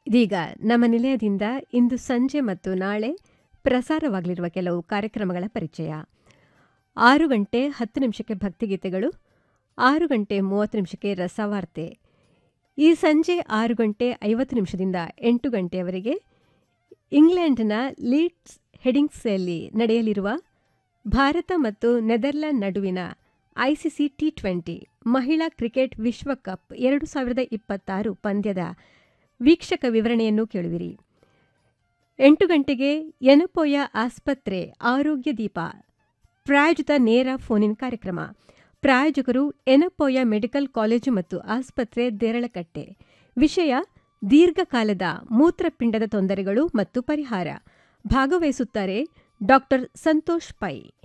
ಇದೀಗ ನಮ್ಮ ನಿಲಯದಿಂದ ಇಂದು ಸಂಜೆ ಮತ್ತು ನಾಳೆ ಪ್ರಸಾರವಾಗಲಿರುವ ಕೆಲವು ಕಾರ್ಯಕ್ರಮಗಳ ಪರಿಚಯ ಆರು ಗಂಟೆ ಹತ್ತು ನಿಮಿಷಕ್ಕೆ ಭಕ್ತಿಗೀತೆಗಳು ಆರು ಗಂಟೆ ಮೂವತ್ತು ನಿಮಿಷಕ್ಕೆ ರಸವಾರ್ತೆ ಈ ಸಂಜೆ ಆರು ಗಂಟೆ ಐವತ್ತು ನಿಮಿಷದಿಂದ ಎಂಟು ಗಂಟೆಯವರೆಗೆ ಇಂಗ್ಲೆಂಡ್ನ ಲೀಡ್ಸ್ ಹೆಡಿಂಗ್ಸ್ನಲ್ಲಿ ನಡೆಯಲಿರುವ ಭಾರತ ಮತ್ತು ನೆದರ್ಲ್ಯಾಂಡ್ ನಡುವಿನ ಐಸಿಸಿ ಟಿ ಟ್ವೆಂಟಿ ಮಹಿಳಾ ಕ್ರಿಕೆಟ್ ವಿಶ್ವಕಪ್ ಎರಡು ಸಾವಿರದ ಇಪ್ಪತ್ತಾರು ಪಂದ್ಯದ ವೀಕ್ಷಕ ವಿವರಣೆಯನ್ನು ಕೇಳುವಿರಿ ಎಂಟು ಗಂಟೆಗೆ ಎನಪೋಯ ಆಸ್ಪತ್ರೆ ಆರೋಗ್ಯ ದೀಪ ಪ್ರಾಯೋಜಿತ ನೇರ ಫೋನಿನ್ ಕಾರ್ಯಕ್ರಮ ಪ್ರಾಯೋಜಕರು ಎನಪೋಯ ಮೆಡಿಕಲ್ ಕಾಲೇಜು ಮತ್ತು ಆಸ್ಪತ್ರೆ ದೇರಳಕಟ್ಟೆ ವಿಷಯ ದೀರ್ಘಕಾಲದ ಮೂತ್ರಪಿಂಡದ ತೊಂದರೆಗಳು ಮತ್ತು ಪರಿಹಾರ ಭಾಗವಹಿಸುತ್ತಾರೆ ಡಾಕ್ಟರ್ ಸಂತೋಷ್ ಪೈ